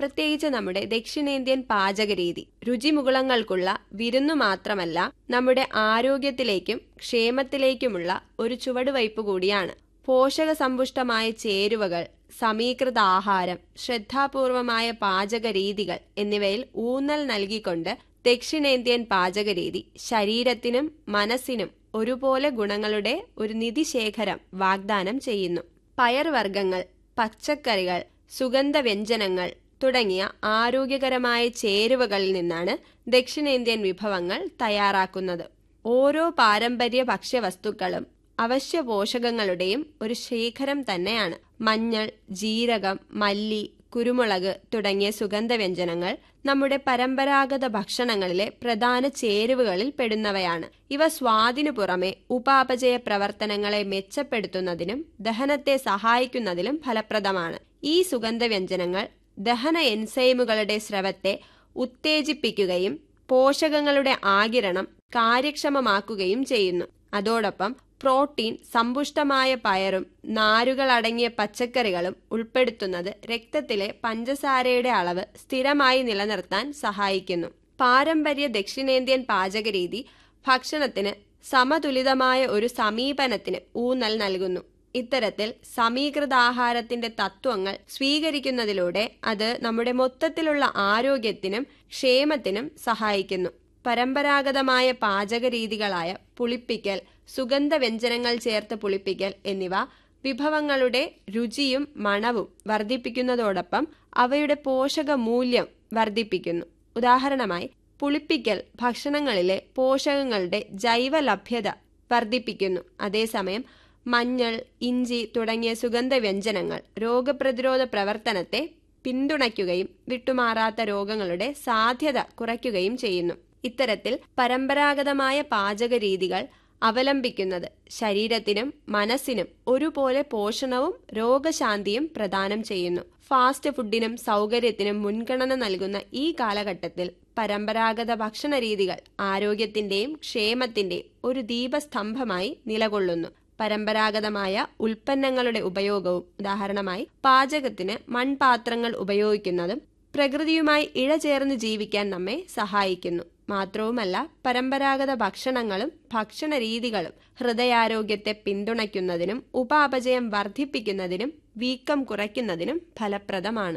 പ്രത്യേകിച്ച് നമ്മുടെ ദക്ഷിണേന്ത്യൻ പാചകരീതി രുചിമുകുളങ്ങൾക്കുള്ള വിരുന്നു മാത്രമല്ല നമ്മുടെ ആരോഗ്യത്തിലേക്കും ക്ഷേമത്തിലേക്കുമുള്ള ഒരു ചുവടുവയ്പ് കൂടിയാണ് പോഷകസമ്പുഷ്ടമായ ചേരുവകൾ സമീകൃത ആഹാരം ശ്രദ്ധാപൂർവമായ പാചക രീതികൾ എന്നിവയിൽ ഊന്നൽ നൽകിക്കൊണ്ട് ദക്ഷിണേന്ത്യൻ പാചകരീതി ശരീരത്തിനും മനസ്സിനും ഒരുപോലെ ഗുണങ്ങളുടെ ഒരു നിധിശേഖരം വാഗ്ദാനം ചെയ്യുന്നു പയർവർഗ്ഗങ്ങൾ പച്ചക്കറികൾ സുഗന്ധവ്യഞ്ജനങ്ങൾ തുടങ്ങിയ ആരോഗ്യകരമായ ചേരുവകളിൽ നിന്നാണ് ദക്ഷിണേന്ത്യൻ വിഭവങ്ങൾ തയ്യാറാക്കുന്നത് ഓരോ പാരമ്പര്യ ഭക്ഷ്യവസ്തുക്കളും അവശ്യ പോഷകങ്ങളുടെയും ഒരു ശേഖരം തന്നെയാണ് മഞ്ഞൾ ജീരകം മല്ലി കുരുമുളക് തുടങ്ങിയ സുഗന്ധവ്യഞ്ജനങ്ങൾ നമ്മുടെ പരമ്പരാഗത ഭക്ഷണങ്ങളിലെ പ്രധാന ചേരുവകളിൽ പെടുന്നവയാണ് ഇവ സ്വാദിനു പുറമെ ഉപാപചയ പ്രവർത്തനങ്ങളെ മെച്ചപ്പെടുത്തുന്നതിനും ദഹനത്തെ സഹായിക്കുന്നതിലും ഫലപ്രദമാണ് ഈ സുഗന്ധവ്യഞ്ജനങ്ങൾ ദഹന എൻസൈമുകളുടെ സ്രവത്തെ ഉത്തേജിപ്പിക്കുകയും പോഷകങ്ങളുടെ ആകിരണം കാര്യക്ഷമമാക്കുകയും ചെയ്യുന്നു അതോടൊപ്പം പ്രോട്ടീൻ സമ്പുഷ്ടമായ പയറും നാരുകളടങ്ങിയ പച്ചക്കറികളും ഉൾപ്പെടുത്തുന്നത് രക്തത്തിലെ പഞ്ചസാരയുടെ അളവ് സ്ഥിരമായി നിലനിർത്താൻ സഹായിക്കുന്നു പാരമ്പര്യ ദക്ഷിണേന്ത്യൻ പാചകരീതി ഭക്ഷണത്തിന് സമതുലിതമായ ഒരു സമീപനത്തിന് ഊന്നൽ നൽകുന്നു ഇത്തരത്തിൽ സമീകൃതാഹാരത്തിന്റെ തത്വങ്ങൾ സ്വീകരിക്കുന്നതിലൂടെ അത് നമ്മുടെ മൊത്തത്തിലുള്ള ആരോഗ്യത്തിനും ക്ഷേമത്തിനും സഹായിക്കുന്നു പരമ്പരാഗതമായ പാചക രീതികളായ പുളിപ്പിക്കൽ സുഗന്ധവ്യഞ്ജനങ്ങൾ ചേർത്ത് പുളിപ്പിക്കൽ എന്നിവ വിഭവങ്ങളുടെ രുചിയും മണവും വർദ്ധിപ്പിക്കുന്നതോടൊപ്പം അവയുടെ പോഷക മൂല്യം വർദ്ധിപ്പിക്കുന്നു ഉദാഹരണമായി പുളിപ്പിക്കൽ ഭക്ഷണങ്ങളിലെ പോഷകങ്ങളുടെ ജൈവ ലഭ്യത വർദ്ധിപ്പിക്കുന്നു അതേസമയം മഞ്ഞൾ ഇഞ്ചി തുടങ്ങിയ സുഗന്ധവ്യഞ്ജനങ്ങൾ രോഗപ്രതിരോധ പ്രവർത്തനത്തെ പിന്തുണയ്ക്കുകയും വിട്ടുമാറാത്ത രോഗങ്ങളുടെ സാധ്യത കുറയ്ക്കുകയും ചെയ്യുന്നു ഇത്തരത്തിൽ പരമ്പരാഗതമായ പാചക രീതികൾ അവലംബിക്കുന്നത് ശരീരത്തിനും മനസ്സിനും ഒരുപോലെ പോഷണവും രോഗശാന്തിയും പ്രദാനം ചെയ്യുന്നു ഫാസ്റ്റ് ഫുഡിനും സൗകര്യത്തിനും മുൻഗണന നൽകുന്ന ഈ കാലഘട്ടത്തിൽ പരമ്പരാഗത ഭക്ഷണ രീതികൾ ആരോഗ്യത്തിന്റെയും ക്ഷേമത്തിന്റെയും ഒരു ദീപസ്തംഭമായി നിലകൊള്ളുന്നു പരമ്പരാഗതമായ ഉൽപ്പന്നങ്ങളുടെ ഉപയോഗവും ഉദാഹരണമായി പാചകത്തിന് മൺപാത്രങ്ങൾ ഉപയോഗിക്കുന്നതും പ്രകൃതിയുമായി ഇഴചേർന്ന് ജീവിക്കാൻ നമ്മെ സഹായിക്കുന്നു മാത്രവുമല്ല പരമ്പരാഗത ഭക്ഷണങ്ങളും ഭക്ഷണ രീതികളും ഹൃദയാരോഗ്യത്തെ പിന്തുണയ്ക്കുന്നതിനും ഉപാപചയം വർദ്ധിപ്പിക്കുന്നതിനും വീക്കം കുറയ്ക്കുന്നതിനും ഫലപ്രദമാണ്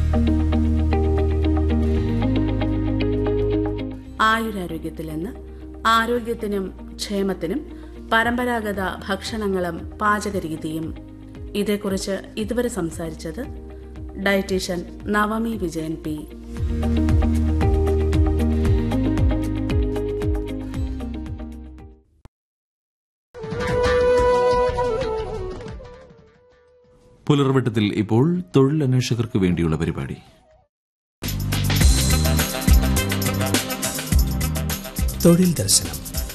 ആയുരാരോഗ്യത്തിൽ നിന്ന് ആരോഗ്യത്തിനും ക്ഷേമത്തിനും പരമ്പരാഗത ഭക്ഷണങ്ങളും പാചകരീതിയും ഇതേക്കുറിച്ച് ഇതുവരെ സംസാരിച്ചത് ഡയറ്റീഷ്യൻ നവമി വിജയൻ പി പുലർവട്ടത്തിൽ ഇപ്പോൾ തൊഴിലന്വേഷകർക്ക് വേണ്ടിയുള്ള പരിപാടി തൊഴിൽ ദർശനം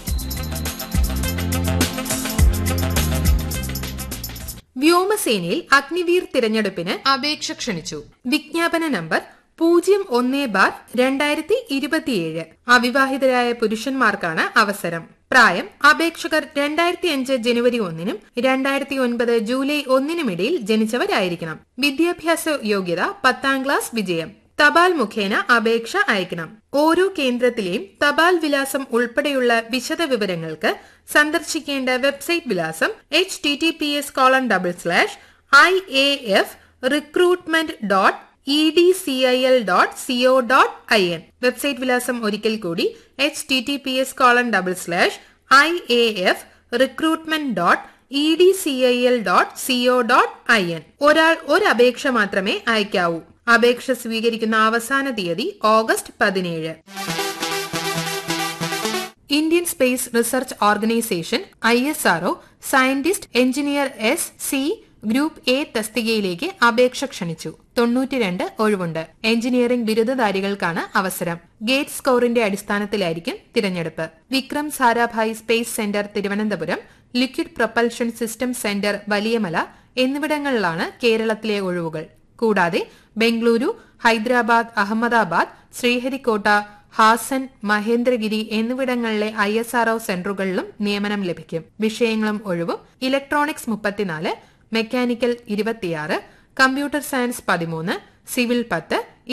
വ്യോമസേനയിൽ അഗ്നിവീർ തിരഞ്ഞെടുപ്പിന് അപേക്ഷ ക്ഷണിച്ചു വിജ്ഞാപന നമ്പർ പൂജ്യം ഒന്ന് ബാർ രണ്ടായിരത്തി ഇരുപത്തിയേഴ് അവിവാഹിതരായ പുരുഷന്മാർക്കാണ് അവസരം പ്രായം അപേക്ഷകർ രണ്ടായിരത്തി അഞ്ച് ജനുവരി ഒന്നിനും രണ്ടായിരത്തി ഒൻപത് ജൂലൈ ഒന്നിനുമിടയിൽ ജനിച്ചവരായിരിക്കണം വിദ്യാഭ്യാസ യോഗ്യത പത്താം ക്ലാസ് വിജയം തപാൽ മുഖേന അപേക്ഷ അയക്കണം ഓരോ കേന്ദ്രത്തിലെയും തപാൽ വിലാസം ഉൾപ്പെടെയുള്ള വിശദ വിവരങ്ങൾക്ക് സന്ദർശിക്കേണ്ട വെബ്സൈറ്റ് വിലാസം H T T P S colon double slash I A F recruitment dot E D C I L dot C O dot I N website വിലാസം ഒരിക്കൽ കൂടി H T T P S colon double slash I A F recruitment dot E D C I L dot C O dot I N ഒരാൾ ഒരു അപേക്ഷ മാത്രമേ അയക്കാവൂ അപേക്ഷ സ്വീകരിക്കുന്ന അവസാന തീയതി ഓഗസ്റ്റ് പതിനേഴ് Indian space research organisation I S R O scientist engineer S C group A തസ്തികയിലേക്ക് അപേക്ഷ ക്ഷണിച്ചു തൊണ്ണൂറ്റിരണ്ട് ഒഴിവുണ്ട് എഞ്ചിനീയറിംഗ് ബിരുദധാരികൾക്കാണ് അവസരം ഗേറ്റ് സ്കോറിന്റെ അടിസ്ഥാനത്തിലായിരിക്കും തിരഞ്ഞെടുപ്പ് Vikram Sarabhai space centre Thiruvananthapuram liquid propulsion system centre Valiyamala എന്നിവിടങ്ങളിലാണ് കേരളത്തിലെ ഒഴിവുകൾ കൂടാതെ ബംഗളൂരു ഹൈദരാബാദ് അഹമ്മദാബാദ് ശ്രീഹരിക്കോട്ട ഹാസൻ മഹേന്ദ്രഗിരി എന്നിവിടങ്ങളിലെ ഐ എസ് ആർഒ സെന്ററുകളിലും നിയമനം ലഭിക്കും വിഷയങ്ങളും ഒഴിവും ഇലക്ട്രോണിക്സ് മുപ്പത്തിനാല് മെക്കാനിക്കൽ ഇരുപത്തിയാറ് കമ്പ്യൂട്ടർ സയൻസ് പതിമൂന്ന് സിവിൽ പത്ത്